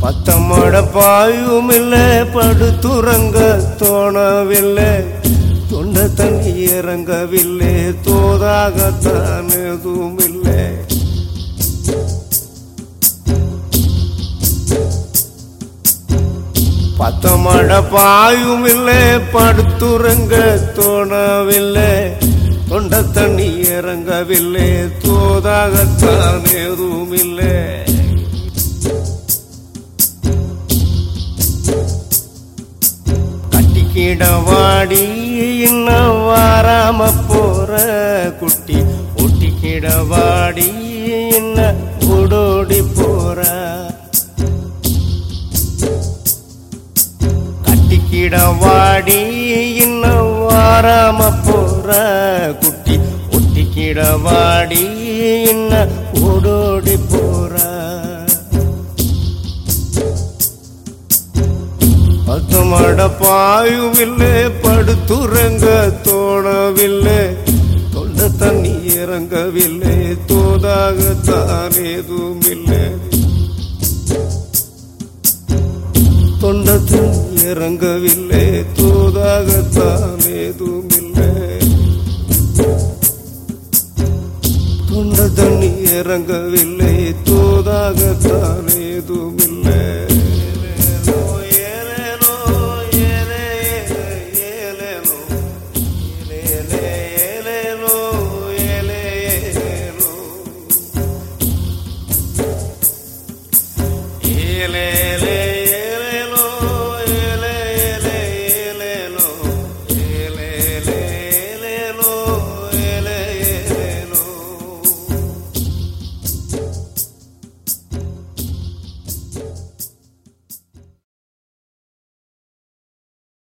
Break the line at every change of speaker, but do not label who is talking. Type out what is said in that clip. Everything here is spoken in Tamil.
பத்தமட பாயும் இல்லை படுத்துறங்க தோணவில்லை தொண்ட தண்ணி இறங்கவில்லை தோதாகத்தான் எதுவும் இல்லை பத்தமட பாயும் இல்லை படுத்துறங்க தோணவில்லை தொண்ட தண்ணி இறங்கவில்லை தோதாகத்தான் எதுவும் இல்லை கட்டிக்கிடவாடி இன்னும் வாராம போற குட்டி ஒட்டிக்கிடவாடி இன்ன ஓடோடி போற கட்டிக்கிடவாடி இன்னும் வாராம போற குட்டி ஒட்டிக்கிடவாடி இன்ன ஓடோடி போற பத்தமட பாயுவில்லை படுத்துறங்க தோணவில்லை தொண்ட தண்ணி இறங்கவில்லை தோதாகத்தான் எதுவும் இல்லை தொண்ட தண்ணி இறங்கவில்லை தோதாகத்தான் எதுவும் இல்லை தொண்ட தண்ணி இறங்கவில்லை தோதாகத்தான் எதுவும் இல்லை